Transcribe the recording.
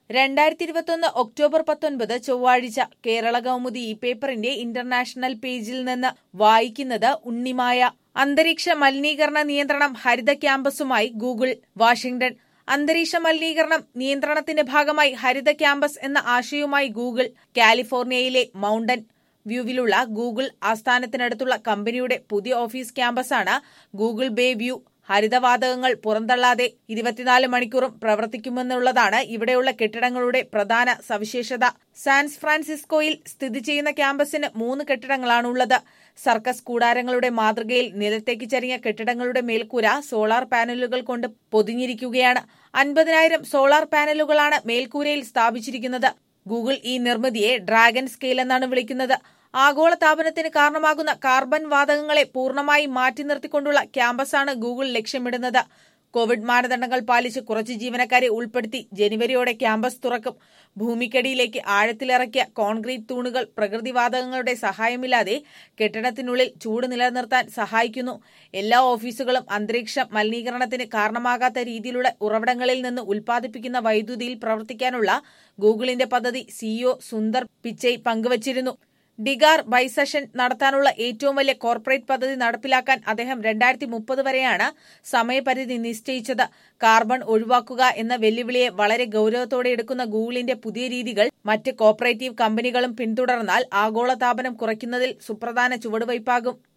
രണ്ടായിരത്തി ഇരുപത്തൊന്ന് ഒക്ടോബർ പത്തൊൻപത് ചൊവ്വാഴ്ച കേരള കൗമുദി ഈ പേപ്പറിന്റെ ഇന്റർനാഷണൽ പേജിൽ നിന്ന് വായിക്കുന്നത് ഉണ്ണിമായ അന്തരീക്ഷ മലിനീകരണ നിയന്ത്രണം ഹരിത ക്യാമ്പസുമായി ഗൂഗിൾ വാഷിംഗ്ടൺ അന്തരീക്ഷ മലിനീകരണം നിയന്ത്രണത്തിന്റെ ഭാഗമായി ഹരിത ക്യാമ്പസ് എന്ന ആശയവുമായി ഗൂഗിൾ കാലിഫോർണിയയിലെ മൗണ്ടൻ വ്യൂവിലുള്ള ഗൂഗിൾ ആസ്ഥാനത്തിനടുത്തുള്ള കമ്പനിയുടെ പുതിയ ഓഫീസ് ക്യാമ്പസാണ് ഗൂഗിൾ ബേ വ്യൂ ഹരിതവാതകങ്ങൾ പുറന്തള്ളാതെ ഇരുപത്തിനാല് മണിക്കൂറും പ്രവർത്തിക്കുമെന്നുള്ളതാണ് ഇവിടെയുള്ള കെട്ടിടങ്ങളുടെ പ്രധാന സവിശേഷത സാൻസ് ഫ്രാൻസിസ്കോയിൽ സ്ഥിതി ചെയ്യുന്ന ക്യാമ്പസിന് മൂന്ന് കെട്ടിടങ്ങളാണുള്ളത് സർക്കസ് കൂടാരങ്ങളുടെ മാതൃകയിൽ നിലത്തേക്ക് ചരിഞ്ഞ കെട്ടിടങ്ങളുടെ മേൽക്കൂര സോളാർ പാനലുകൾ കൊണ്ട് പൊതിഞ്ഞിരിക്കുകയാണ് അൻപതിനായിരം സോളാർ പാനലുകളാണ് മേൽക്കൂരയിൽ സ്ഥാപിച്ചിരിക്കുന്നത് ഗൂഗിൾ ഈ നിർമ്മിതിയെ ഡ്രാഗൺ സ്കെയിൽ എന്നാണ് വിളിക്കുന്നത് ആഗോള താപനത്തിന് കാരണമാകുന്ന കാർബൺ വാതകങ്ങളെ പൂർണ്ണമായി മാറ്റി നിർത്തിക്കൊണ്ടുള്ള ക്യാമ്പസാണ് ഗൂഗിൾ ലക്ഷ്യമിടുന്നത് കോവിഡ് മാനദണ്ഡങ്ങൾ പാലിച്ച് കുറച്ച് ജീവനക്കാരെ ഉൾപ്പെടുത്തി ജനുവരിയോടെ ക്യാമ്പസ് തുറക്കും ഭൂമിക്കടിയിലേക്ക് ആഴത്തിലിറക്കിയ കോൺക്രീറ്റ് തൂണുകൾ പ്രകൃതിവാതകങ്ങളുടെ സഹായമില്ലാതെ കെട്ടിടത്തിനുള്ളിൽ ചൂട് നിലനിർത്താൻ സഹായിക്കുന്നു എല്ലാ ഓഫീസുകളും അന്തരീക്ഷ മലിനീകരണത്തിന് കാരണമാകാത്ത രീതിയിലുള്ള ഉറവിടങ്ങളിൽ നിന്ന് ഉൽപ്പാദിപ്പിക്കുന്ന വൈദ്യുതിയിൽ പ്രവർത്തിക്കാനുള്ള ഗൂഗിളിന്റെ പദ്ധതി സിഇഒ സുന്ദർ പിച്ചൈ പങ്കുവച്ചിരുന്നു ഡിഗാർ ബൈസെഷൻ നടത്താനുള്ള ഏറ്റവും വലിയ കോർപ്പറേറ്റ് പദ്ധതി നടപ്പിലാക്കാൻ അദ്ദേഹം രണ്ടായിരത്തി മുപ്പത് വരെയാണ് സമയപരിധി നിശ്ചയിച്ചത് കാർബൺ ഒഴിവാക്കുക എന്ന വെല്ലുവിളിയെ വളരെ ഗൌരവത്തോടെ എടുക്കുന്ന ഗൂഗിളിന്റെ പുതിയ രീതികൾ മറ്റ് കോപ്പറേറ്റീവ് കമ്പനികളും പിന്തുടർന്നാൽ ആഗോളതാപനം കുറയ്ക്കുന്നതിൽ സുപ്രധാന ചുവടുവയ്പാകും